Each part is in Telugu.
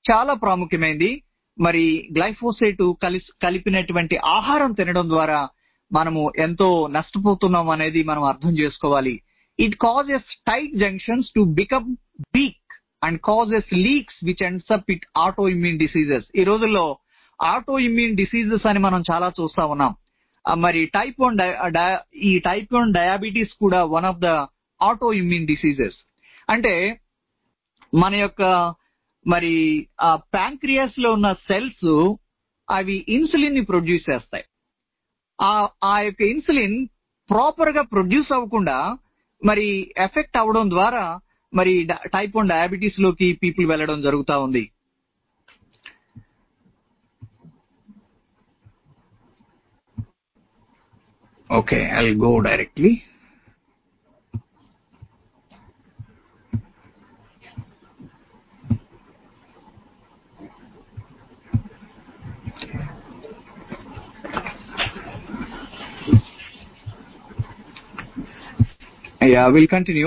చాలా ప్రాముఖ్యమైనది మరి గ్లైఫోసేట్ కలిసి కలిపినటువంటి ఆహారం తినడం ద్వారా మనము ఎంతో నష్టపోతున్నాం అనేది మనం అర్థం చేసుకోవాలి it causes tight junctions to become weak and causes leaks which ends up it auto immune diseases ఈ రోజుల్లో ఆటో ఇమ్యూన్ డిసీజెస్ అని మనం చాలా చూస్తా ఉన్నాం ఆ, మరి టైప్ వన్ ఈ టైప్ వన్ డయాబెటీస్ కూడా one of the auto immune diseases అంటే మన యొక్క మరి ఆ ప్యాంక్రియాస్ లో ఉన్న సెల్స్ అవి ఇన్సులిన్ ని ప్రొడ్యూస్ చేస్తాయి ఆ ఆ యొక్క ఇన్సులిన్ ప్రాపర్ గా ప్రొడ్యూస్ అవ్వకుండా మరి ఎఫెక్ట్ అవ్వడం ద్వారా మరి టైప్ వన్ డయాబెటీస్ లోకి పీపుల్ వెళ్ళడం జరుగుతా ఉంది okay I go directly yeah will continue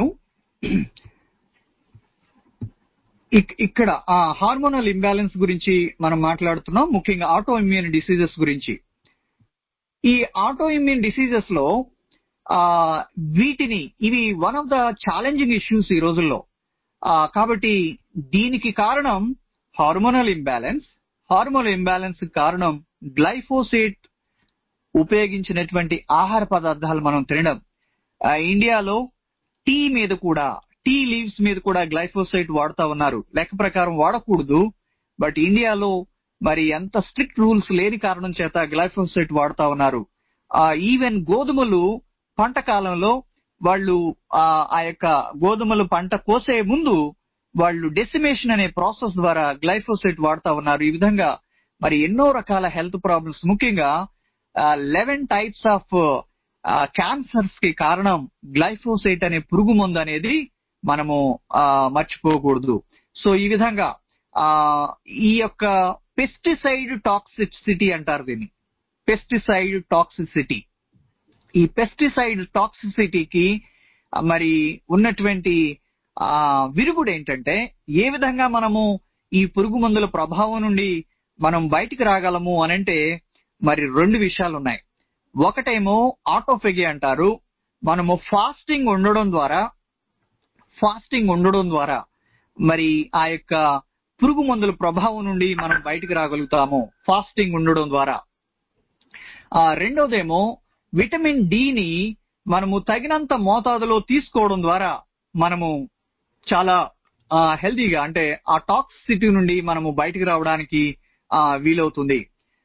ఇక్కడ హార్మోనల్ ఇంబ్యాలెన్స్ గురించి మనం మాట్లాడుతున్నాం ముఖ్యంగా ఆటో ఇమ్యూన్ డిసీజెస్ గురించి ఈ ఆటో ఇమ్యూన్ డిసీజెస్ లో ఆ, వీటిని ఇవి one of the challenging issues ఈ రోజుల్లో ఆ, కాబట్టి దీనికి కారణం హార్మోనల్ ఇంబ్యాలెన్స్ హార్మోనల్ ఇంబ్యాలెన్స్ కారణం గ్లైఫోసేట్ ఉపయోగించినటువంటి ఆహార పదార్థాలు మనం తినడం ఆ, ఇండియాలో టీ మీద కూడా టీ లీవ్స్ మీద కూడా గ్లైఫోసైట్ వాడుతా ఉన్నారు లెక్క ప్రకారం వాడకూడదు బట్ ఇండియాలో మరి ఎంత స్ట్రిక్ట్ రూల్స్ లేని కారణం చేత గ్లైఫోసైట్ వాడుతా ఉన్నారు ఈవెన్ గోధుమలు పంట కాలంలో వాళ్ళు ఆ ఆ యొక్క గోధుమలు పంట కోసే ముందు వాళ్ళు డెసిమేషన్ అనే ప్రాసెస్ ద్వారా గ్లైఫోసైట్ వాడుతా ఉన్నారు ఈ విధంగా మరి ఎన్నో రకాల హెల్త్ ప్రాబ్లమ్స్ ముఖ్యంగా లెవెన్ టైప్స్ ఆఫ్ క్యాన్సర్స్ కి కారణం గ్లైఫోసైట్ అనే పురుగు మందు అనేది మనము ఆ, మర్చిపోకూడదు సో ఈ విధంగా ఆ ఈ యొక్క పెస్టిసైడ్ టాక్సిసిటీ అంటారు దీన్ని పెస్టిసైడ్ టాక్సిసిటీ ఈ పెస్టిసైడ్ టాక్సిసిటీకి మరి ఉన్నటువంటి ఆ విరుగుడు ఏంటంటే ఏ విధంగా మనము ఈ పురుగు మందుల ప్రభావం నుండి మనం బయటికి రాగలము అనంటే మరి రెండు విషయాలు ఉన్నాయి ఒకటేమో ఆటోఫెగి అంటారు మనము ఫాస్టింగ్ ఉండడం ద్వారా ఫాస్టింగ్ ఉండడం ద్వారా మరి ఆ యొక్క పురుగు మందుల ప్రభావం నుండి మనం బయటికి రాగలుగుతాము ఫాస్టింగ్ ఉండడం ద్వారా ఆ రెండోదేమో విటమిన్ ని మనము తగినంత మోతాదులో తీసుకోవడం ద్వారా మనము చాలా హెల్తీగా అంటే ఆ టాక్సిసిటీ నుండి మనము బయటికి రావడానికి ఆ, వీలవుతుంది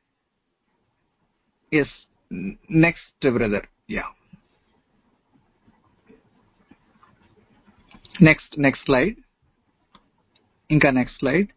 yes next brother yeah next next slide ఇంకా నెక్స్ట్ స్లైడ్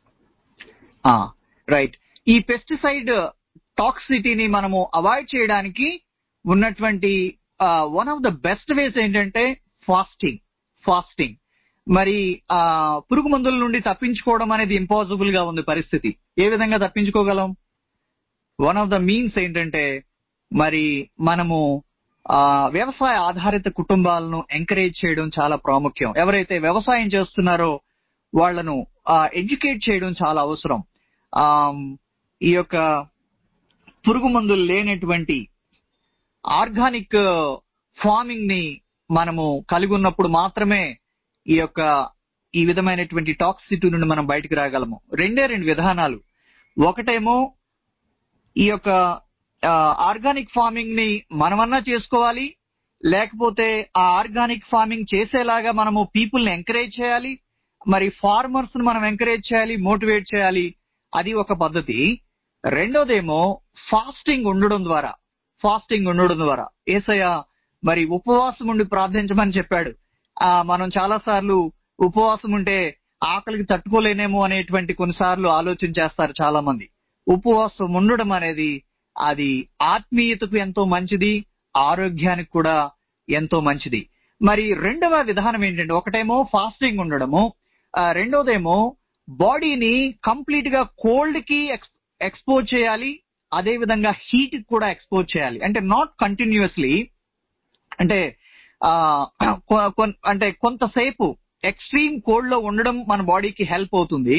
రైట్ ఈ పెస్టిసైడ్ టాక్సిటీని మనము అవాయిడ్ చేయడానికి ఉన్నటువంటి one of the best ways ఏంటంటే ఫాస్టింగ్ ఫాస్టింగ్ మరి ఆ పురుగు మందుల నుండి తప్పించుకోవడం అనేది ఇంపాసిబుల్ గా ఉంది పరిస్థితి ఏ విధంగా తప్పించుకోగలం వన్ ఆఫ్ ద మీన్స్ ఏంటంటే మరి మనము ఆ వ్యవసాయ ఆధారిత కుటుంబాలను ఎంకరేజ్ చేయడం చాలా ప్రాముఖ్యం ఎవరైతే వ్యవసాయం చేస్తున్నారో వాళ్ళను ఎడ్యుకేట్ చేయడం చాలా అవసరం ఆ ఈ యొక్క పురుగు మందులు లేనటువంటి ఆర్గానిక్ ఫార్మింగ్ ని మనము కలిగి ఉన్నప్పుడు మాత్రమే ఈ యొక్క ఈ విధమైనటువంటి టాక్సిటీ నుండి మనం బయటకు రాగలము రెండే రెండు విధానాలు ఒకటేమో ఈ యొక్క ఆర్గానిక్ ఫార్మింగ్ ని మనమన్నా చేసుకోవాలి లేకపోతే ఆ ఆర్గానిక్ ఫార్మింగ్ చేసేలాగా మనము పీపుల్ ని ఎంకరేజ్ చేయాలి మరి ఫార్మర్స్ ను మనం ఎంకరేజ్ చేయాలి మోటివేట్ చేయాలి అది ఒక పద్ధతి రెండోదేమో ఫాస్టింగ్ ఉండడం ద్వారా ఫాస్టింగ్ ఉండడం ద్వారా ఏసయ్య మరి ఉపవాసం ఉండి ప్రార్థించమని చెప్పాడు ఆ మనం చాలా సార్లు ఉపవాసం ఉంటే ఆకలికి తట్టుకోలేనేమో అనేటువంటి కొన్నిసార్లు ఆలోచన చేస్తారు చాలా మంది ఉపవాసం ఉండడం అనేది అది ఆత్మీయతకు ఎంతో మంచిది ఆరోగ్యానికి కూడా ఎంతో మంచిది మరి రెండవ విధానం ఏంటంటే ఒకటేమో ఫాస్టింగ్ ఉండడము ఆ, రెండోదేమో బాడీని కంప్లీట్ గా కోల్డ్ కి ఎక్స్పోజ్ చేయాలి అదే విధంగా హీట్ కి కూడా ఎక్స్పోజ్ చేయాలి అంటే నాట్ కంటిన్యూస్లీ అంటే ఆ, కొ- కొన్- అంటే కొంతసేపు ఎక్స్ట్రీమ్ కోల్డ్ లో ఉండడం మన బాడీకి హెల్ప్ అవుతుంది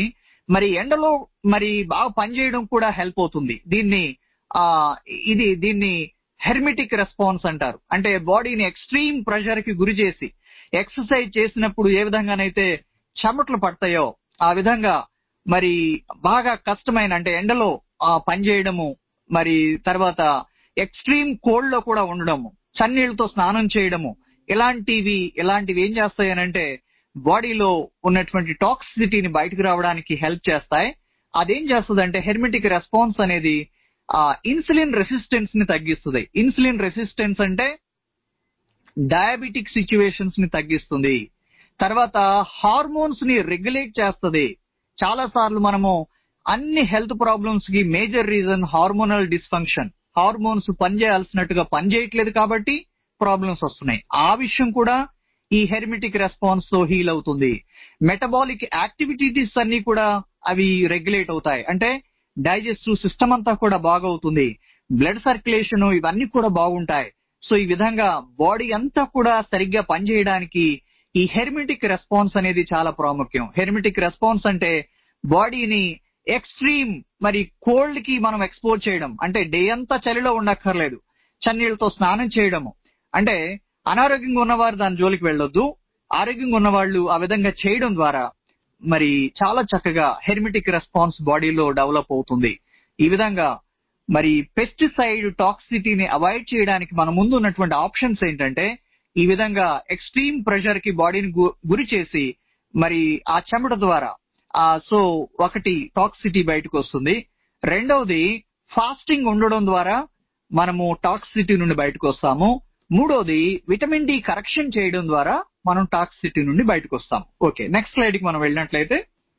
మరి ఎండలో మరి బాగా పనిచేయడం కూడా హెల్ప్ అవుతుంది దీన్ని ఆ ఇది దీన్ని హెర్మిటిక్ రెస్పాన్స్ అంటారు అంటే బాడీని ఎక్స్ట్రీమ్ ప్రెషర్ కి గురి చేసి ఎక్సర్సైజ్ చేసినప్పుడు ఏ విధంగానైతే చెమటలు పడతాయో ఆ విధంగా మరి బాగా కష్టమైన అంటే ఎండలో ఆ పనిచేయడము మరి తర్వాత ఎక్స్ట్రీమ్ కోల్డ్ లో కూడా ఉండడము చన్నీళ్ళతో స్నానం చేయడము ఇలాంటివి ఇలాంటివి ఏం చేస్తాయనంటే బాడీలో ఉన్నటువంటి టాక్సిసిటీని బయటకు రావడానికి హెల్ప్ చేస్తాయి అదేం చేస్తుంది అంటే హెర్మిటిక్ రెస్పాన్స్ అనేది ఆ ఇన్సులిన్ రెసిస్టెన్స్ ని తగ్గిస్తుంది ఇన్సులిన్ రెసిస్టెన్స్ అంటే డయాబెటిక్ సిచ్యువేషన్స్ ని తగ్గిస్తుంది తర్వాత హార్మోన్స్ ని రెగ్యులేట్ చేస్తుంది చాలా సార్లు మనము అన్ని హెల్త్ ప్రాబ్లమ్స్ కి major reason hormonal dysfunction hormones పనిచేయాల్సినట్టుగా పనిచేయట్లేదు కాబట్టి ప్రాబ్లమ్స్ వస్తున్నాయి ఆ విషయం కూడా ఈ హెర్మిటిక్ రెస్పాన్స్ తో హీల్ అవుతుంది మెటబాలిక్ యాక్టివిటీస్ అన్ని కూడా అవి రెగ్యులేట్ అవుతాయి అంటే డైజెస్టివ్ సిస్టమ్ అంతా కూడా బాగవుతుంది బ్లడ్ సర్క్యులేషన్ ఇవన్నీ కూడా బాగుంటాయి సో ఈ విధంగా బాడీ అంతా కూడా సరిగ్గా పనిచేయడానికి ఈ హెర్మిటిక్ రెస్పాన్స్ అనేది చాలా ప్రాముఖ్యం హెర్మిటిక్ రెస్పాన్స్ అంటే బాడీని ఎక్స్ట్రీమ్ మరి కోల్డ్ కి మనం ఎక్స్పోజ్ చేయడం అంటే డే అంతా చలిలో ఉండక్కర్లేదు చన్నీళ్ళతో స్నానం చేయడము అంటే అనారోగ్యంగా ఉన్నవారు దాని జోలికి వెళ్ళొద్దు ఆరోగ్యంగా ఉన్నవాళ్ళు ఆ విధంగా చేయడం ద్వారా మరి చాలా చక్కగా హెర్మిటిక్ రెస్పాన్స్ బాడీలో డెవలప్ అవుతుంది ఈ విధంగా మరి పెస్టిసైడ్ టాక్సిటీని అవాయిడ్ చేయడానికి మన ముందు ఉన్నటువంటి ఆప్షన్స్ ఏంటంటే ఈ విధంగా ఎక్స్ట్రీమ్ ప్రెషర్ కి బాడీని గు- గురి చేసి మరి ఆ చెమట ద్వారా ఆ సో ఒకటి టాక్సిటీ బయటకు వస్తుంది రెండవది ఫాస్టింగ్ ఉండడం ద్వారా మనము టాక్సిటీ నుండి బయటకు వస్తాము మూడోది విటమిన్ డి కరెక్షన్ చేయడం ద్వారా మనం టాక్సిటీ నుండి బయటకు వస్తాం ఓకే నెక్స్ట్ స్లైడ్ కి మనం వెళ్ళినట్లయితే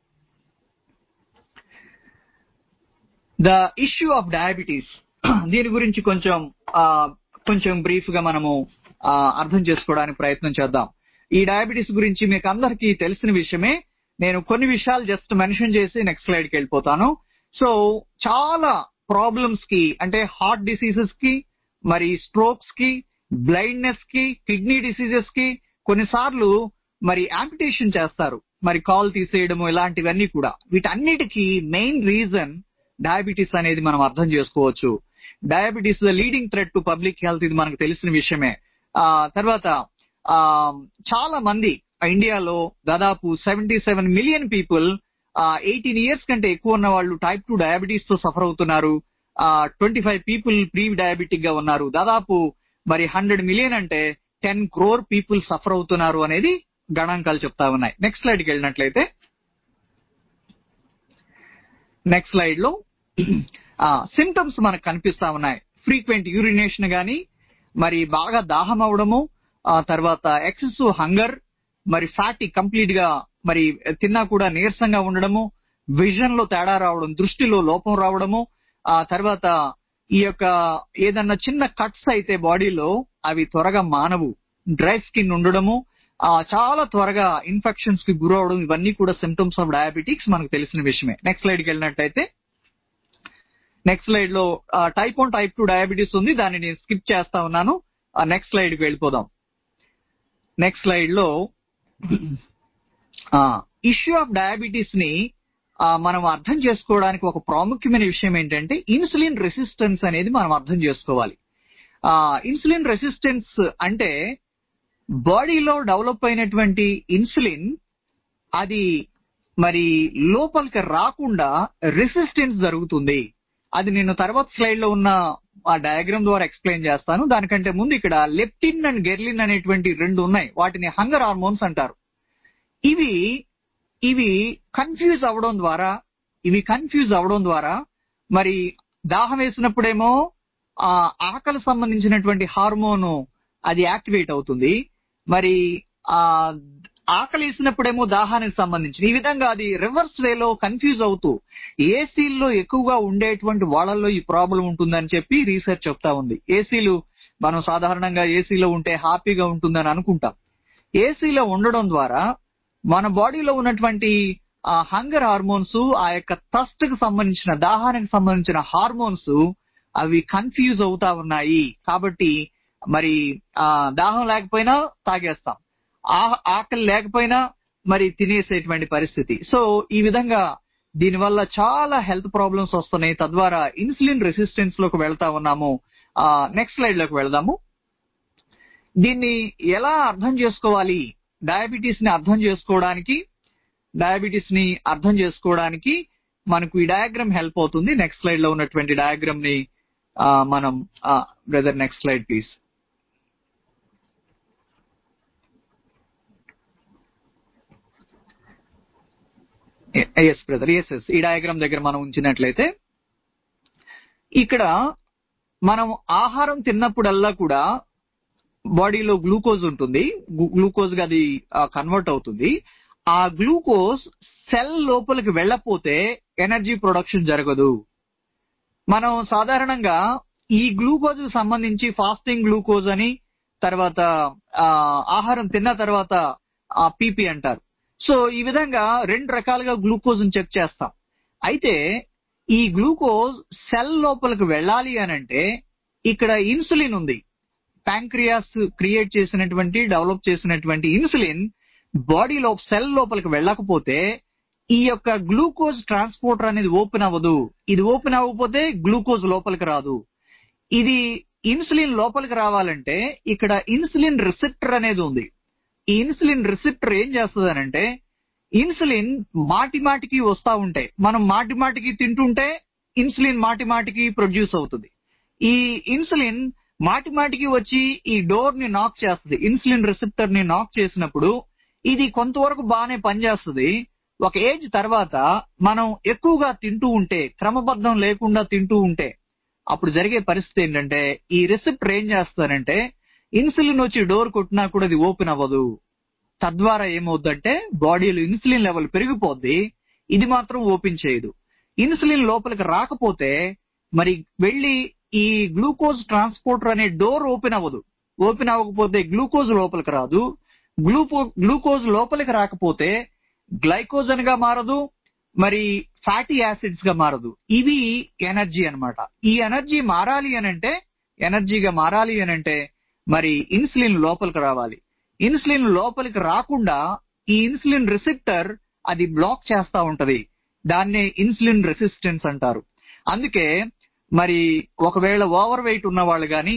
ద ఇష్యూ ఆఫ్ డయాబెటీస్ దీని గురించి కొంచెం ఆ, కొంచెం బ్రీఫ్ గా మనము ఆ, అర్థం చేసుకోవడానికి ప్రయత్నం చేద్దాం ఈ డయాబెటీస్ గురించి మీకు అందరికీ తెలిసిన విషయమే నేను కొన్ని విషయాలు జస్ట్ మెన్షన్ చేసి నెక్స్ట్ స్లైడ్ కి వెళ్ళిపోతాను సో చాలా ప్రాబ్లమ్స్ కి అంటే హార్ట్ డిసీజెస్ కి మరి స్ట్రోక్స్ కి బ్లైండ్నెస్ కి కిడ్నీ డిసీజెస్ కి కొన్నిసార్లు మరి యాంపిటేషన్ చేస్తారు మరి కాల్ తీసేయడము ఇలాంటివన్నీ కూడా వీటన్నిటికీ మెయిన్ రీజన్ డయాబెటీస్ అనేది మనం అర్థం చేసుకోవచ్చు diabetes the leading threat to public health ఇది మనకు తెలిసిన విషయమే ఆ తర్వాత ఆ చాలా మంది ఇండియాలో దాదాపు seventy seven million people eighteen years కంటే ఎక్కువ ఉన్న వాళ్ళు టైప్ టూ డయాబెటీస్ తో సఫర్ అవుతున్నారు twenty five people pre diabetic గా ఉన్నారు దాదాపు మరి హండ్రెడ్ మిలియన్ అంటే టెన్ క్రోర్ పీపుల్ సఫర్ అవుతున్నారు అనేది గణాంకాలు చెప్తా ఉన్నాయి నెక్స్ట్ స్లైడ్ కి వెళ్ళినట్లయితే నెక్స్ట్ స్లైడ్ లో సిమ్టమ్స్ మనకు కనిపిస్తా ఉన్నాయి ఫ్రీక్వెంట్ యూరినేషన్ గాని మరి బాగా దాహం అవడము ఆ తర్వాత ఎక్సెసివ్ హంగర్ మరి ఫ్యాటీ కంప్లీట్ గా మరి తిన్నా కూడా నీరసంగా ఉండడము విజన్ లో తేడా రావడం దృష్టిలో లోపం రావడము ఆ తర్వాత ఈ యొక్క ఏదన్నా చిన్న కట్స్ అయితే బాడీలో అవి త్వరగా మానవు డ్రై స్కిన్ ఉండడము ఆ చాలా త్వరగా ఇన్ఫెక్షన్స్ కి గురవడం ఇవన్నీ కూడా సిమ్టమ్స్ ఆఫ్ డయాబెటిక్స్ మనకు తెలిసిన విషయమే నెక్స్ట్ స్లైడ్ కి వెళ్ళినట్టయితే నెక్స్ట్ స్లైడ్ లో type one type two diabetes ఉంది దాన్ని నేను స్కిప్ చేస్తా ఉన్నాను నెక్స్ట్ స్లైడ్ కి వెళ్ళిపోదాం నెక్స్ట్ స్లైడ్ లో ఇష్యూ ఆఫ్ డయాబెటీస్ ని ఆ, మనం అర్థం చేసుకోవడానికి ఒక ప్రాముఖ్యమైన విషయం ఏంటంటే ఇన్సులిన్ రెసిస్టెన్స్ అనేది మనం అర్థం చేసుకోవాలి ఆ ఇన్సులిన్ రెసిస్టెన్స్ అంటే బాడీలో డెవలప్ అయినటువంటి ఇన్సులిన్ అది మరి లోపలికి రాకుండా రెసిస్టెన్స్ జరుగుతుంది అది నేను తర్వాత స్లైడ్ లో ఉన్న ఆ డయాగ్రామ్ ద్వారా ఎక్స్ప్లెయిన్ చేస్తాను దానికంటే ముందు ఇక్కడ లెప్టిన్ అండ్ గెర్లిన్ అనేటువంటి రెండు ఉన్నాయి వాటిని హంగర్ హార్మోన్స్ అంటారు ఇవి ఇవి కన్ఫ్యూజ్ అవడం ద్వారా ఇవి కన్ఫ్యూజ్ అవడం ద్వారా మరి దాహం వేసినప్పుడేమో ఆ ఆకలి సంబంధించినటువంటి హార్మోన్ అది యాక్టివేట్ అవుతుంది మరి ఆ ఆకలి వేసినప్పుడేమో దాహానికి సంబంధించి ఈ విధంగా అది రివర్స్ వేలో కన్ఫ్యూజ్ అవుతూ ఏసీల్లో ఎక్కువగా ఉండేటువంటి వాళ్ళల్లో ఈ ప్రాబ్లం ఉంటుందని చెప్పి రీసెర్చ్ చెప్తా ఉంది ఏసీలు మనం సాధారణంగా ఏసీలో ఉంటే హ్యాపీగా ఉంటుందని అనుకుంటాం ఏసీలో ఉండడం ద్వారా మన బాడీలో ఉన్నటువంటి ఆ హంగర్ హార్మోన్స్ ఆ యొక్క థస్ట్ కి సంబంధించిన దాహానికి సంబంధించిన హార్మోన్స్ అవి కన్ఫ్యూజ్ అవుతా ఉన్నాయి కాబట్టి మరి ఆ దాహం లేకపోయినా తాగేస్తాం ఆ- ఆకలి లేకపోయినా మరి తినేసేటువంటి పరిస్థితి సో ఈ విధంగా దీనివల్ల చాలా హెల్త్ ప్రాబ్లమ్స్ వస్తున్నాయి తద్వారా ఇన్సులిన్ రెసిస్టెన్స్ లోకి వెళ్తా ఉన్నాము నెక్స్ట్ స్లైడ్ లోకి వెళదాము దీన్ని ఎలా అర్థం చేసుకోవాలి డయాబెటీస్ ని అర్థం చేసుకోవడానికి డయాబెటీస్ ని అర్థం చేసుకోవడానికి మనకు ఈ డయాగ్రామ్ హెల్ప్ అవుతుంది నెక్స్ట్ స్లైడ్ లో ఉన్నటువంటి డయాగ్రామ్ ని ఆ, మనం brother next slide please yes brother yes yes ఈ డయాగ్రామ్ దగ్గర మనం ఉంచినట్లయితే ఇక్కడ మనం ఆహారం తిన్నప్పుడల్లా కూడా బాడీలో గ్లూకోజ్ ఉంటుంది గ్లూకోజ్ గా అది కన్వర్ట్ అవుతుంది ఆ గ్లూకోజ్ సెల్ లోపలికి వెళ్ళకపోతే ఎనర్జీ ప్రొడక్షన్ జరగదు మనం సాధారణంగా ఈ గ్లూకోజ్ కు సంబంధించి ఫాస్టింగ్ గ్లూకోజ్ అని తర్వాత ఆ, ఆహారం తిన్న తర్వాత పీపీ అంటారు సో ఈ విధంగా రెండు రకాలుగా గ్లూకోజ్ చెక్ చేస్తాం అయితే ఈ గ్లూకోజ్ సెల్ లోపలికి వెళ్ళాలి అని అంటే ఇక్కడ ఇన్సులిన్ ఉంది ప్యాంక్రియాస్ క్రియేట్ చేసినటువంటి డెవలప్ చేసినటువంటి ఇన్సులిన్ బాడీలో సెల్ లోపలికి వెళ్ళకపోతే ఈ యొక్క గ్లూకోజ్ ట్రాన్స్పోర్టర్ అనేది ఓపెన్ అవ్వదు ఇది ఓపెన్ అవ్వకపోతే గ్లూకోజ్ లోపలికి రాదు ఇది ఇన్సులిన్ లోపలికి రావాలంటే ఇక్కడ ఇన్సులిన్ రిసెప్టర్ అనేది ఉంది ఈ ఇన్సులిన్ రిసెప్టర్ ఏం చేస్తుంది అంటే ఇన్సులిన్ మాటి మాటికి వస్తా ఉంటాయి మనం మాటి మాటికి తింటుంటే ఇన్సులిన్ మాటి మాటికి ప్రొడ్యూస్ అవుతుంది ఈ ఇన్సులిన్ మాటి మాటికి వచ్చి ఈ డోర్ ని నాక్ చేస్తుంది ఇన్సులిన్ రిసెప్టర్ ని నాక్ చేసినప్పుడు ఇది కొంతవరకు బాగానే పనిచేస్తుంది ఒక ఏజ్ తర్వాత మనం ఎక్కువగా తింటూ ఉంటే క్రమబద్ధం లేకుండా తింటూ ఉంటే అప్పుడు జరిగే పరిస్థితి ఏంటంటే ఈ రిసెప్టర్ ఏం చేస్తారంటే ఇన్సులిన్ వచ్చి డోర్ కొట్టినా కూడా ఇది ఓపెన్ అవ్వదు తద్వారా ఏమవుద్దంటే బాడీలో ఇన్సులిన్ లెవెల్ పెరిగిపోద్ది ఇది మాత్రం ఓపెన్ చేయదు ఇన్సులిన్ లోపలికి రాకపోతే మరి వెళ్ళి ఈ గ్లూకోజ్ ట్రాన్స్పోర్టర్ అనే డోర్ ఓపెన్ అవ్వదు ఓపెన్ అవ్వకపోతే గ్లూకోజ్ లోపలికి రాదు గ్లూకో గ్లూకోజ్ లోపలికి రాకపోతే గ్లైకోజన్ గా మారదు మరి ఫ్యాటీ యాసిడ్స్ గా మారదు ఇవి ఎనర్జీ అన్నమాట ఈ ఎనర్జీ మారాలి అనంటే ఎనర్జీగా మారాలి అనంటే మరి ఇన్సులిన్ లోపలికి రావాలి ఇన్సులిన్ లోపలికి రాకుండా ఈ ఇన్సులిన్ రిసెప్టర్ అది బ్లాక్ చేస్తా ఉంటది దాన్నే ఇన్సులిన్ రెసిస్టెన్స్ అంటారు అందుకే మరి ఒకవేళ ఓవర్ వెయిట్ ఉన్న వాళ్ళు గాని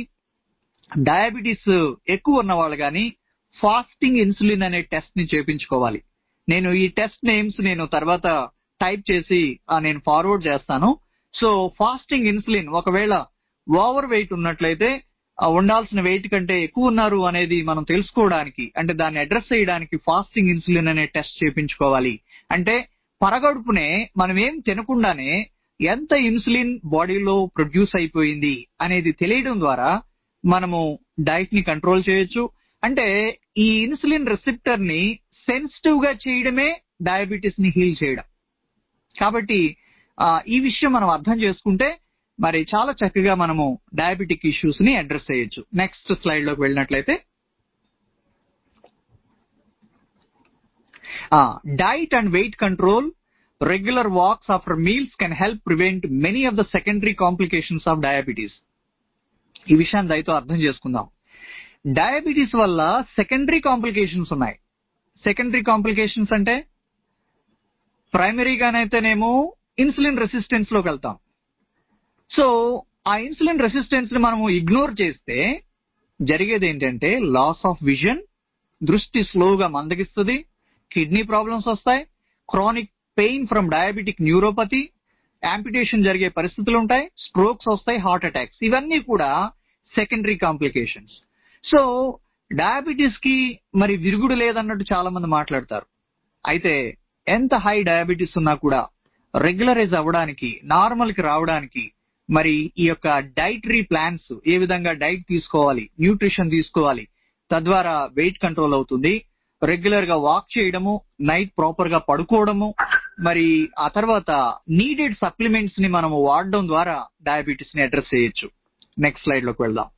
డయాబెటీస్ ఎక్కువ ఉన్న వాళ్ళు గాని ఫాస్టింగ్ ఇన్సులిన్ అనే టెస్ట్ ని చేపించుకోవాలి నేను ఈ టెస్ట్ నేమ్స్ నేను తర్వాత టైప్ చేసి ఆ, నేను ఫార్వర్డ్ చేస్తాను సో ఫాస్టింగ్ ఇన్సులిన్ ఒకవేళ ఓవర్ వెయిట్ ఉన్నట్లయితే ఆ, ఉండాల్సిన వెయిట్ కంటే ఎక్కువ ఉన్నారు అనేది మనం తెలుసుకోవడానికి అంటే దాన్ని అడ్రస్ చేయడానికి ఫాస్టింగ్ ఇన్సులిన్ అనే టెస్ట్ చేపించుకోవాలి అంటే పరగడుపునే మనం ఏం తినకుండానే ఎంత ఇన్సులిన్ బాడీలో ప్రొడ్యూస్ అయిపోయింది అనేది తెలియడం ద్వారా మనము డైట్ ని కంట్రోల్ చేయొచ్చు అంటే ఈ ఇన్సులిన్ రిసెప్టర్ ని సెన్సిటివ్ గా చేయడమే డయాబెటీస్ ని హీల్ చేయడం కాబట్టి ఆ, ఈ విషయం మనం అర్థం చేసుకుంటే మరి చాలా చక్కగా మనము డయాబెటిక్ ఇష్యూస్ ని అడ్రస్ చేయొచ్చు నెక్స్ట్ స్లైడ్ లోకి వెళ్ళినట్లయితే diet and weight control regular walks after meals can help prevent many of the secondary complications of diabetes ఈ విషయాన్ని దయతో అర్థం చేసుకుందాం డయాబెటీస్ వల్ల సెకండరీ కాంప్లికేషన్స్ ఉన్నాయి సెకండరీ కాంప్లికేషన్స్ అంటే ప్రైమరీగానైతేనేమో ఇన్సులిన్ రెసిస్టెన్స్ లోకి వెళ్తాం సో ఆ ఇన్సులిన్ రెసిస్టెన్స్ ని మనము ఇగ్నోర్ చేస్తే జరిగేది ఏంటంటే లాస్ ఆఫ్ విజన్ దృష్టి స్లోగా మందగిస్తుంది కిడ్నీ ప్రాబ్లమ్స్ వస్తాయి chronic pain from diabetic neuropathy amputation జరిగే పరిస్థితులు ఉంటాయి స్ట్రోక్స్ వస్తాయి హార్ట్ అటాక్స్ ఇవన్నీ కూడా సెకండరీ కాంప్లికేషన్స్ సో డయాబెటీస్ కి మరి విరుగుడు లేదన్నట్టు చాలా మంది మాట్లాడతారు అయితే ఎంత హై డయాబెటీస్ ఉన్నా కూడా రెగ్యులరైజ్ అవ్వడానికి నార్మల్ కి రావడానికి మరి ఈ యొక్క డైటరీ ప్లాన్స్ ఏ విధంగా డైట్ తీసుకోవాలి న్యూట్రిషన్ తీసుకోవాలి తద్వారా వెయిట్ కంట్రోల్ అవుతుంది రెగ్యులర్ గా వాక్ చేయడము నైట్ ప్రాపర్ గా పడుకోవడము మరి ఆ తర్వాత నీడెడ్ సప్లిమెంట్స్ ని మనము వాడడం ద్వారా డయాబెటీస్ ని అడ్రస్ చేయొచ్చు నెక్స్ట్ స్లైడ్ లోకి వెళ్దాం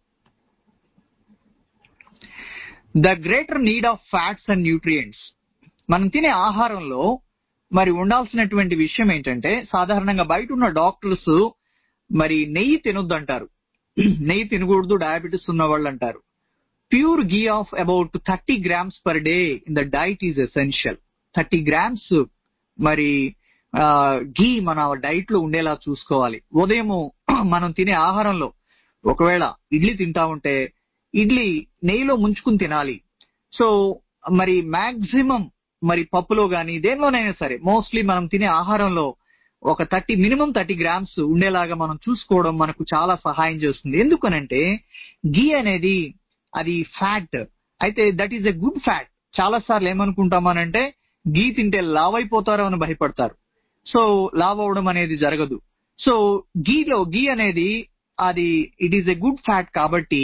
the greater need of fats and nutrients మనం తినే ఆహారంలో మరి ఉండాల్సినటువంటి విషయం ఏంటంటే సాధారణంగా బయట ఉన్న డాక్టర్స్ మరి నెయ్యి తినొద్దు అంటారు నెయ్యి తినకూడదు డయాబెటీస్ ఉన్న వాళ్ళు అంటారు pure ghee of about thirty grams per day in the diet is essential thirty grams మరి ఘీ మన డైట్ లో ఉండేలా చూసుకోవాలి ఉదయం మనం తినే ఆహారంలో ఒకవేళ ఇడ్లీ తింటా ఉంటే ఇడ్లీ నెయ్యిలో ముంచుకుని తినాలి సో మరి మాక్సిమం మరి పప్పులో గాని దేనిలోనైనా సరే మోస్ట్లీ మనం తినే ఆహారంలో ఒక థర్టీ మినిమం థర్టీ గ్రామ్స్ ఉండేలాగా మనం చూసుకోవడం మనకు చాలా సహాయం చేస్తుంది ఎందుకనంటే ఘీ అనేది అది ఫ్యాట్ అయితే that is a good fat చాలా సార్లు ఏమనుకుంటామనంటే ఘీ తింటే లావ్ అయిపోతారో అని భయపడతారు సో లావ్ అవడం అనేది జరగదు సో ఘీలో ఘీ అనేది అది it is a good fat కాబట్టి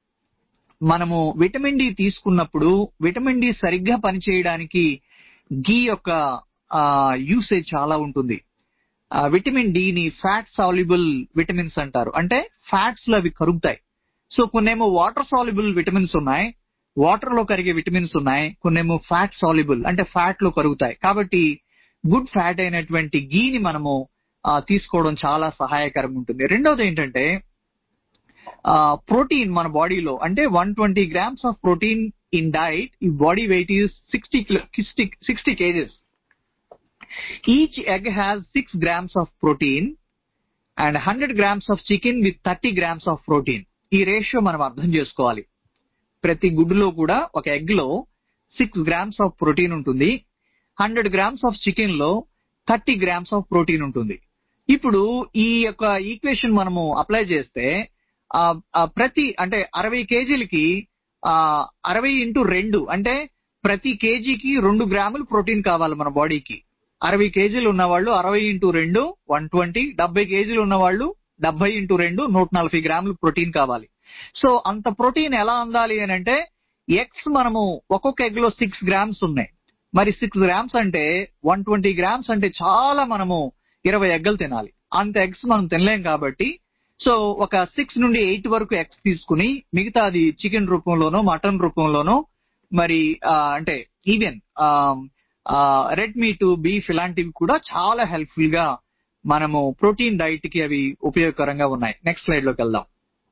మనము విటమిన్ డి తీసుకున్నప్పుడు విటమిన్ డి సరిగ్గా పనిచేయడానికి ఘీ యొక్క యూసేజ్ చాలా ఉంటుంది ఆ, విటమిన్ డి ని ఫ్యాట్ సాల్యుబుల్ విటమిన్స్ అంటారు అంటే ఫ్యాట్స్ లో అవి కరుగుతాయి సో కొన్నేమో వాటర్ సాల్యుబుల్ విటమిన్స్ ఉన్నాయి వాటర్ లో కరిగే విటమిన్స్ ఉన్నాయి కొన్నేమో ఫ్యాట్ సాల్యుబుల్ అంటే ఫ్యాట్ లో కరుగుతాయి కాబట్టి గుడ్ ఫ్యాట్ అయినటువంటి ఘీని మనము ఆ, తీసుకోవడం చాలా సహాయకరంగా ఉంటుంది రెండవది ఏంటంటే ప్రోటీన్ మన బాడీలో అంటే one twenty grams of protein in diet ఈ body weight is sixty sixty kgs each egg has six grams of protein and hundred grams of chicken with thirty grams of protein ఈ రేషియో మనం అర్థం చేసుకోవాలి ప్రతి గుడ్డులో కూడా ఒక ఎగ్ లో సిక్స్ గ్రామ్స్ ఆఫ్ ప్రోటీన్ ఉంటుంది హండ్రెడ్ గ్రామ్స్ ఆఫ్ చికెన్ లో థర్టీ గ్రామ్స్ ఆఫ్ ప్రోటీన్ ఉంటుంది ఇప్పుడు ఈ యొక్క ఈక్వేషన్ మనము అప్లై చేస్తే ఆ, ఆ ప్రతి అంటే అరవై కేజీలకి ఆ, అరవై ఇంటూ రెండు అంటే ప్రతి కేజీకి రెండు గ్రాములు ప్రోటీన్ కావాలి మన బాడీకి అరవై కేజీలు ఉన్న వాళ్ళు అరవై ఇంటూ రెండు వన్ ట్వంటీ డెబ్బై కేజీలు ఉన్న వాళ్ళు డెబ్బై ఇంటూ రెండు నూట నలభై గ్రాములు ప్రోటీన్ కావాలి సో అంత ప్రోటీన్ ఎలా అందాలి అని అంటే ఎగ్స్ మనము ఒక్కొక్క ఎగ్ లో సిక్స్ గ్రామ్స్ ఉన్నాయి మరి సిక్స్ గ్రామ్స్ అంటే వన్ ట్వంటీ గ్రామ్స్ అంటే చాలా మనము ఇరవై ఎగ్గలు తినాలి అంత ఎగ్స్ మనం తినలేం కాబట్టి సో ఒక సిక్స్ నుండి ఎయిట్ వరకు ఎగ్స్ తీసుకుని మిగతా అది చికెన్ రూపంలోనో మటన్ రూపంలోనో మరి ఆ, అంటే ఈవెన్ రెడ్ మీట్ బీఫ్ ఇలాంటివి కూడా చాలా హెల్ప్ఫుల్ గా మనము ప్రోటీన్ డైట్ కి అవి ఉపయోగకరంగా ఉన్నాయి నెక్స్ట్ స్లైడ్ లోకి వెళ్దాం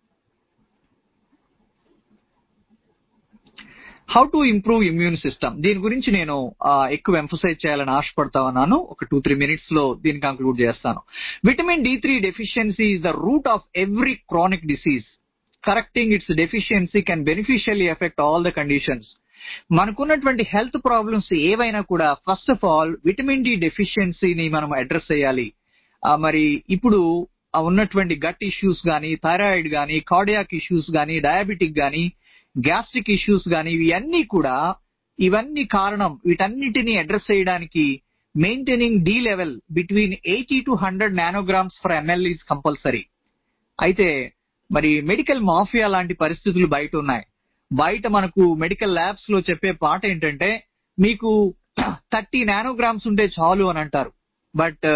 how to improve immune system దీని గురించి నేను ఆ, ఎక్కువ ఎంఫసైజ్ చేయాలని ఆశపడతా ఉన్నాను ఒక టూ త్రీ మినిట్స్ లో దీన్ని కంక్లూడ్ చేస్తాను vitamin D three deficiency is the root of every chronic disease correcting its deficiency can beneficially effect all the conditions మనకున్నటువంటి హెల్త్ ప్రాబ్లమ్స్ ఏవైనా కూడా first of all vitamin D డెఫిషియన్సీని మనం అడ్రస్ చేయాలి ఆ, మరి ఇప్పుడు ఆ ఉన్నటువంటి గట్ ఇష్యూస్ గానీ థైరాయిడ్ గానీ కార్డియాక్ ఇష్యూస్ గానీ డయాబెటిక్ గానీ గ్యాస్ట్రిక్ ఇష్యూస్ గానీ ఇవన్నీ కూడా ఇవన్నీ కారణం వీటన్నిటిని అడ్రస్ చేయడానికి maintaining D level between eighty to hundred nanograms per ML is compulsory అయితే మరి మెడికల్ మాఫియా లాంటి పరిస్థితులు బయట ఉన్నాయి బయట మనకు మెడికల్ ల్యాబ్స్ లో చెప్పే పాట ఏంటంటే మీకు థర్టీ నానోగ్రామ్స్ ఉంటే చాలు అని అంటారు బట్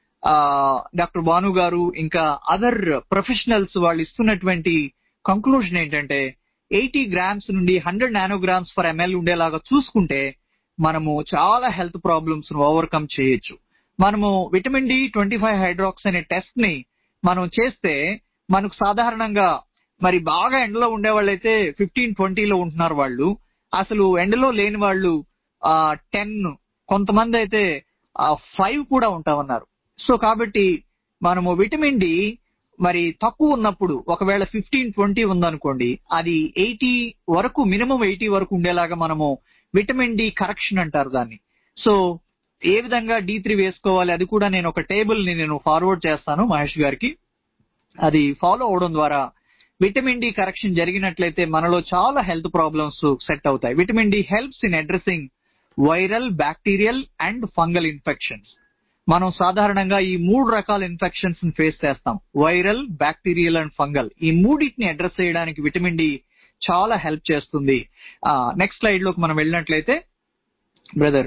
డాక్టర్ భాను గారు ఇంకా అదర్ ప్రొఫెషనల్స్ వాళ్ళు ఇస్తున్నటువంటి కంక్లూజన్ ఏంటంటే ఎయిటీ గ్రామ్స్ నుండి హండ్రెడ్ నానోగ్రామ్స్ ఫర్ ఎంఎల్ ఉండేలాగా చూసుకుంటే మనము చాలా హెల్త్ ప్రాబ్లమ్స్ ను ఓవర్కమ్ చేయొచ్చు మనము vitamin D twenty five hydroxy అనే టెస్ట్ ని మనం చేస్తే మనకు సాధారణంగా మరి బాగా ఎండలో ఉండే వాళ్ళైతే ఫిఫ్టీన్ ట్వంటీలో ఉంటున్నారు వాళ్ళు అసలు ఎండలో లేని వాళ్ళు ఆ టెన్ కొంతమంది అయితే ఫైవ్ కూడా ఉంటామన్నారు సో కాబట్టి మనము విటమిన్ డి మరి తక్కువ ఉన్నప్పుడు ఒకవేళ ఫిఫ్టీన్ ట్వంటీ ఉందనుకోండి అది ఎయిటీ వరకు మినిమం ఎయిటీ వరకు ఉండేలాగా మనము విటమిన్ డి కరెక్షన్ అంటారు దాన్ని సో ఏ విధంగా డి త్రీ వేసుకోవాలి అది కూడా నేను ఒక టేబుల్ ని నేను ఫార్వర్డ్ చేస్తాను మహేష్ గారికి అది ఫాలో అవడం ద్వారా విటమిన్ డి కరెక్షన్ జరిగినట్లయితే మనలో చాలా హెల్త్ ప్రాబ్లమ్స్ సెట్ అవుతాయి vitamin D helps in addressing viral bacterial and fungal infections మనం సాధారణంగా ఈ మూడు రకాల ఇన్ఫెక్షన్స్ ని ఫేస్ చేస్తాం వైరల్ బ్యాక్టీరియల్ అండ్ ఫంగల్ ఈ మూడింటిని అడ్రస్ చేయడానికి విటమిన్ డి చాలా హెల్ప్ చేస్తుంది నెక్స్ట్ స్లైడ్ లోకి మనం వెళ్ళినట్లయితే బ్రదర్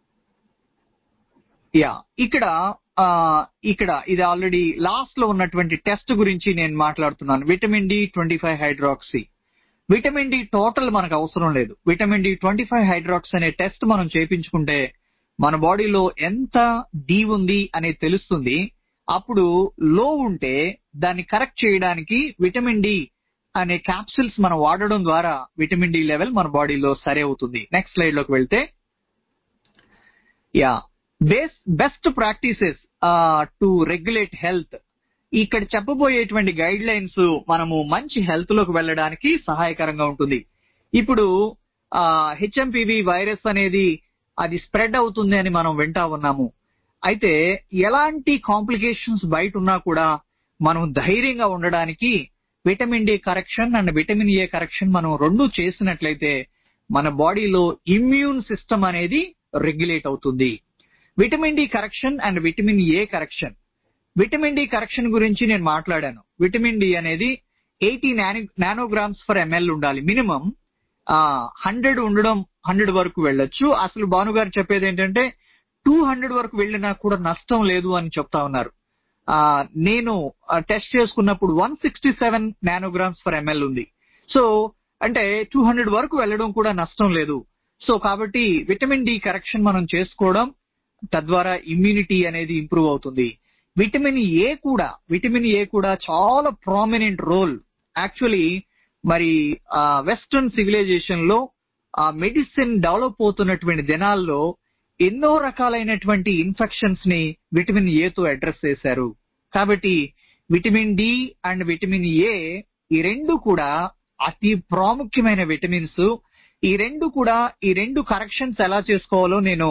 యా ఇక్కడ ఆ, ఇక్కడ ఇది ఆల్రెడీ లాస్ట్ లో ఉన్నటువంటి టెస్ట్ గురించి నేను మాట్లాడుతున్నాను vitamin D twenty five hydroxy vitamin D total మనకు అవసరం లేదు vitamin D twenty five hydroxy అనే టెస్ట్ మనం చేపించుకుంటే మన బాడీలో ఎంత డి ఉంది అనేది తెలుస్తుంది అప్పుడు లో ఉంటే దాన్ని కరెక్ట్ చేయడానికి విటమిన్ డి అనే క్యాప్సిల్స్ మనం వాడడం ద్వారా విటమిన్ డి లెవెల్ మన బాడీలో సరి అవుతుంది నెక్స్ట్ స్లైడ్ లోకి వెళ్తే yeah base best practices to regulate health ఇక్కడ చెప్పబోయేటువంటి గైడ్ లైన్స్ మనము మంచి హెల్త్ లోకి వెళ్ళడానికి సహాయకరంగా ఉంటుంది ఇప్పుడు హెచ్ఎంపివి వైరస్ అనేది అది స్ప్రెడ్ అవుతుంది అని మనం వింటా ఉన్నాము అయితే ఎలాంటి కాంప్లికేషన్స్ బయట ఉన్నా కూడా మనం ధైర్యంగా ఉండడానికి vitamin D correction and vitamin A correction మనం రెండు చేసినట్లయితే మన బాడీలో ఇమ్యూన్ సిస్టమ్ అనేది రెగ్యులేట్ అవుతుంది vitamin D correction and vitamin A correction vitamin D correction గురించి నేను మాట్లాడాను విటమిన్ డి అనేది ఎయిటీ నానోగ్రామ్స్ ఫర్ ఎంఎల్ ఉండాలి మినిమం హండ్రెడ్ ఉండడం హండ్రెడ్ వరకు వెళ్ళొచ్చు అసలు భానుగారు చెప్పేది ఏంటంటే టూ హండ్రెడ్ వరకు వెళ్ళినా కూడా నష్టం లేదు అని చెప్తా ఉన్నారు ఆ నేను టెస్ట్ చేసుకున్నప్పుడు one sixty seven nanograms per ML ఉంది సో అంటే టూ హండ్రెడ్ వరకు వెళ్ళడం కూడా నష్టం లేదు సో కాబట్టి విటమిన్ డి కరెక్షన్ మనం చేసుకోవడం తద్వారా ఇమ్యూనిటీ అనేది ఇంప్రూవ్ అవుతుంది విటమిన్ ఏ కూడా విటమిన్ ఏ కూడా చాలా ప్రామినెంట్ రోల్ యాక్చువల్లీ మరి వెస్టర్న్ సివిలైజేషన్ లో ఆ మెడిసిన్ డెవలప్ అవుతున్నటువంటి దినాల్లో ఎన్నో రకాలైనటువంటి ఇన్ఫెక్షన్స్ ని విటమిన్ ఏతో అడ్రస్ చేశారు కాబట్టి vitamin D and vitamin A ఈ రెండు కూడా అతి ప్రాముఖ్యమైన విటమిన్స్ ఈ రెండు కూడా ఈ రెండు కరెక్షన్స్ ఎలా చేసుకోవాలో నేను